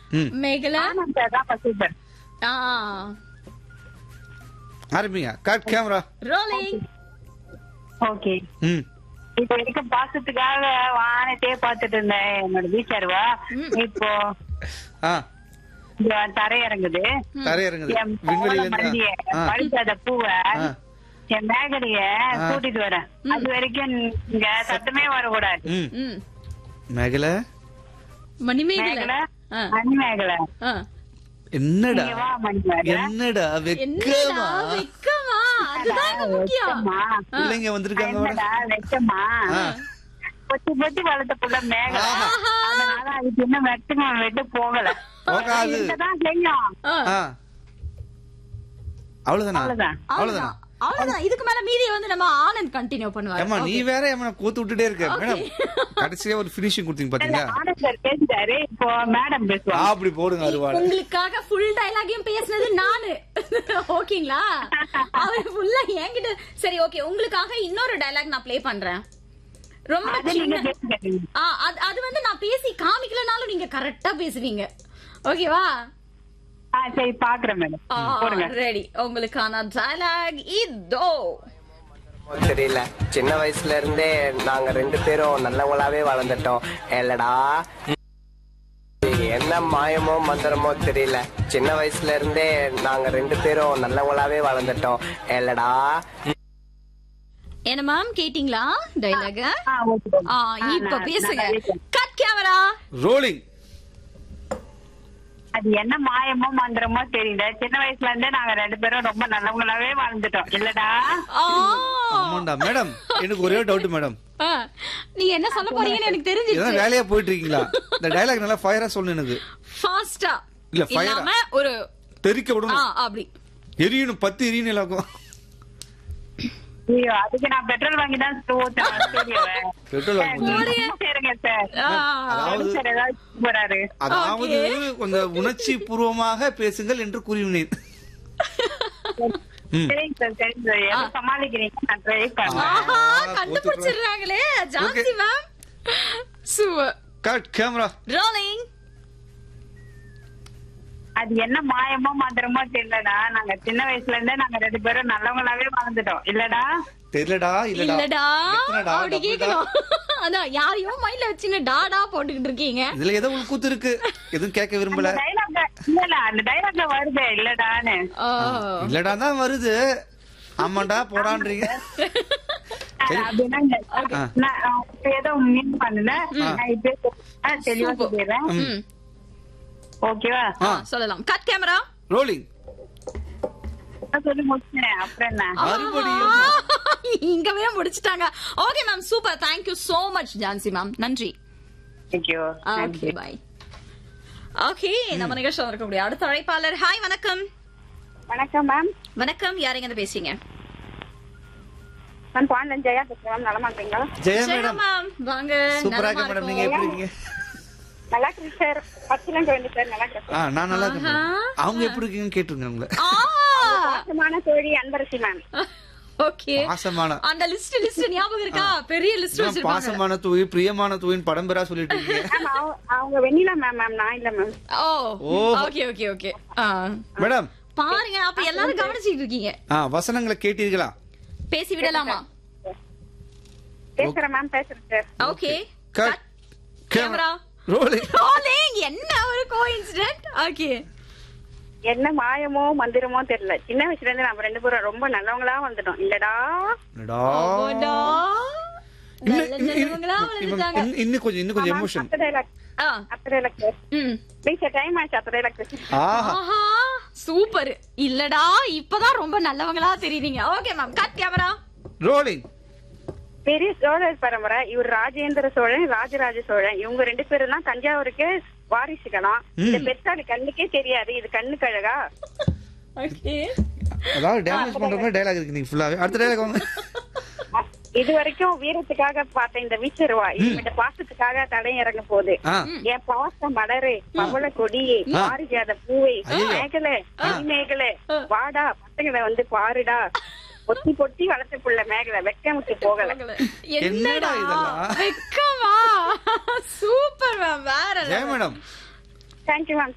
ம் மேகலா ஆனந்த் தான் சூப்பர் ஆ ஆரம்பிங்க கட் கேமரா ரோலிங் ஓகே ம் இது வரைக்கும் பாசத்துக்காக வானத்தையே பார்த்துட்டு இருந்தேன் என்னோட வீச்சருவா ம். இப்போ ஆ இங்க தரையிறங்குது தரையிறங்குது என் விண்வெளியில கோலம் மண்டிய இருந்து ஆ பழுத்தாத பூவை ஆ. என் மேகலைய ஆ. கூட்டிட்டு வரேன் அது வரைக்கும் இங்க சத்தமே வரக்கூடாது ம் ம் மேகல மணிமேகலை மேகலை ஆ. மணி மேகலை ஆ. என்னடா நீங்க வா மணி மேகலை என்னடா என்னடா வெக்கமா வெக்கமா அதுதான் இங்க முக்கியம் வெக்கமா? பிள்ளைங்க வந்திருக்காங்க வாடா. என்னடா வெக்கமா ஆ. பொத்தி பொத்தி வளர்த்த புள்ள மேகலை ஆஹா. அதனால அதுக்கு இன்னும் வெட்டுமா வெட்டு போகல போகாது. இருக்கதான் செய்யும் ஆ. ஆ அவ்வளவுதானா அவ்வளவுதான். அவ்வளவுதானா அவ்வளவுதான் இதுக்கு மேல மீதியை வந்து நம்ம ஆனந்த் கண்டினியூ பண்ணுவாரு ஏமா நீ வேற ஏமா கூத்து விட்டுட்டே இருக்க மேடம் கடைசியா ஒரு ஃபினிஷிங் கொடுத்தீங்க பாத்தீங்களா ஆனந்த் சார் பேசிட்டாரு இப்போ மேடம் பேசுவாங்க அப்படி போடுங்க அருவாள் உங்களுக்காக ஃபுல் டயலாகையும் பேசுனது நானு ஓகேங்களா அவர் ஃபுல்லா என்கிட்ட சரி ஓகே உங்களுக்காக இன்னொரு டயலாக் நான் ப்ளே பண்றேன் ரொம்ப அது நீங்க சின்ன பேசுங்க ஆ, அது- அது வந்து நான் பேசி காமிக்கலனாலும் நீங்க கரெக்டா பேசுவீங்க ஓகேவா ஆ சரி பாக்குறேன் மேடம் போடுங்க ரெடி உங்களுக்கான டயலாக் இதோ தெரியல சின்ன வயசுல இருந்தே நாங்க ரெண்டு பேரும் நல்லவங்களாவே வளர்ந்துட்டோம் இல்லடா என்ன மாயமோ மந்திரமோ தெரியல சின்ன வயசுல இருந்தே நாங்க ரெண்டு பேரும் நல்லவங்களாவே வளர்ந்துட்டோம் இல்லடா என்ன மேம் கேட்டிங்களா டயலாக ஆ ஓகே ஆ இப்ப நான் பேசுங்க நல்லா இருக்கேன். கட் கேமரா ரோலிங் அது என்ன மாயமோ மந்திரமோ தெரியல சின்ன வயசுல இருந்தே நாங்க ரெண்டு பேரும் ரொம்ப நல்லவங்களாவே வாழ்ந்துட்டோம் இல்லடா ஆமாண்டா மேடம் எனக்கு ஒரே டவுட் மேடம் நீங்க என்ன சொல்ல போறீங்கன்னு எனக்கு தெரிஞ்சிருச்சு இதான் வேலையா போயிட்டு இருக்கீங்களா இந்த டயலாக் நல்லா ஃபயரா சொல்லணும் எனக்கு ஃபாஸ்டா இல்ல, fire-ஆ. இல்லாம ஒரு தெறிக்க ஆ விடணும் அப்படி எரியணும் பத்து எரியணும் எல்லாருக்கும் ஐயோ அதுக்கு நான் பெட்ரோல் வாங்கி தான் ஊத்துறேன் ஸ்டூடியோவை. பெட்ரோல் வாங்க சார், நீங்க சரிங்க சார் ஆ, அதாவது சார் ஏதாவது போறாரு அதாவது கொஞ்சம் உணர்ச்சி பூர்வமாக பேசுங்கள் என்று கூறினேன் ம். சரிங்க சார் சரிங்க சார் எதை சமாளிக்கிறீங்க நான் ட்ரை பண்ணேன் ஆஹா ஆ, கண்டுபிடிச்சிடுறாங்களே Jhansi ma'am super cut camera rolling அது என்ன மாயமோ மந்திரமோ தெரியலடா நாங்க சின்ன வயசுல இருந்தே நாங்க ரெண்டு பேரும் நல்லவங்களாவே வாழ்ந்துட்டோம் இல்லடா தெரியலடா இல்லடா இல்லடா எத்தனைடா? அப்படி டபுள்டா? கேட்கணும் அதான் யாரையோ மைண்ட்ல வச்சுன்னு டாடா போட்டுக்கிட்டு இருக்கீங்க இதுல ஏதோ ஒரு கூத்து இருக்கு எதுவும் கேட்க விரும்பல டைலாக் இல்ல இல்ல அந்த டைலாக்ல வருது இல்லடான்னு ஓ. இல்லடா தான் வருது ஆமாண்டா போடான்றீங்க சரி. அப்படின்னா இந்த- ஆ. நான் இப்ப ஏதோ மீன் பண்ணல நான் இப்ப ஆ, தெளிவா சொல்லிடுறேன் ம். ஓகேவா ஆ, சொல்லலாம் கட் கேமரா ரோலிங் நான் சொல்லி முடிச்சேன் அப்புறம் என்ன மறுபடியும் இங்கவே முடிச்சிட்டாங்க okay ma'am super thank you so much Jhansi ma'am நன்றி தேங்க்யூ ஓகே பாய் ஓகே நம்ம நிகழ்ச்சியில் இருக்கக்கூடிய அடுத்த அழைப்பாளர் ஹாய் வணக்கம் வணக்கம் மேம் வணக்கம் யாருங்க இருந்து பேசுறீங்க நான் பாண்டன் ஜெயா பேசுறேன் மேம் நலமா இருக்கீங்களா ஜெயா சரி மேடம் மேம் வாங்க சூப்பரா நலமா இருக்க மேடம் நீங்க இருக்கோம். எப்படி இருக்கீங்க நல்லா இருக்கு சார் பத்துலாம் வேண்டி சார் நல்லா இருக்கு ஆ நான் நல்லா இருக்கேன் ஆஹா. மேடம். அவங்க எப்படி இருக்கீங்கன்னு கேட்டுருங்க உங்களை ஆ பாசமான தோழி அன்பரசி மேம் ஓகே பாசமான அந்த லிஸ்ட் லிஸ்ட் ஞாபகம் இருக்கா பெரிய லிஸ்ட் நான் வச்சிருப்பாங்க பாசமான தூய் பிரியமான தூயின் படம் பெறா சொல்லிட்டு இருக்கீங்க மேம் அவங்க- அவங்க வெண்ணிலா மேம் மேம் நான் இல்ல மேம் ஓ ஓ. ஓகே ஓகே ஓகே மேடம் பாருங்க அப்ப எல்லாரும் கவனிச்சிட்டு இருக்கீங்க ஆ வசனங்களை கேட்டீர்களா பேசி விடலாமா பேசுறேன் மேம் பேசுறேன் sir okay cut camera rolling rolling என்ன ஒரு கோஇன்சிடென்ட் ஓகே என்ன மாயமோ மந்திரமோ தெரியல சின்ன வயசுல இருந்து நம்ம ரெண்டு பேரும் ரொம்ப நல்லவங்களா வந்துட்டோம் இல்லடா என்னடா ஓடா இன்னும் நல்ல இன்னும் நல்லவங்களா இன்னும் வளர்ந்துட்டாங்க இன்னும் இன்னும் கொஞ்சம் இன்னும் கொஞ்சம் எமோஷன் அத்த டைலாக் ஆ, அத்த டைலாக் சார் ம் ப்ளீஸ் டைம் ஆச்சு அத்த டைலாக் ஆஹா ஆஹா சூப்பர் இல்லடா இப்பதான் ரொம்ப நல்லவங்களா தெரியுறீங்க okay ma'am cut camera rolling பெரிய சோழர் பரம்பரை இவர் ராஜேந்திர சோழன் ராஜராஜ சோழன் இவங்க ரெண்டு பேரும் தான் தஞ்சாவூருக்கு வாரிசுகளாம் இந்த பெருசாலி கண்ணுக்கே தெரியாது இது கண்ணுக்கு அழகா ஓகே அதாவது டேமேஜ் பண்ற மாதிரி டயலாக் இருக்கு நீங்க ஃபுல்லாவே அடுத்த டயலாக் வாங்க இது வரைக்கும் வீரத்துக்காக பார்த்த இந்த வீச்சருவா இந்த பாசத்துக்காக தடை இறங்க போகுது ஆ என் பாச மலரே பவள கொடியே பாரிஜாத பூவே மேகலை மேகலை வாடா பசங்களை வந்து பாருடா பொத்தி பொத்தி வளர்த்த புள்ள மேகலை வெக்கமுட்டு போகல என்னடா என்னடா இதெல்லாம்? வெக்கமா சூப்பர் மேம் வேற ஜெய மேடம் தேங்க்யூ மேம்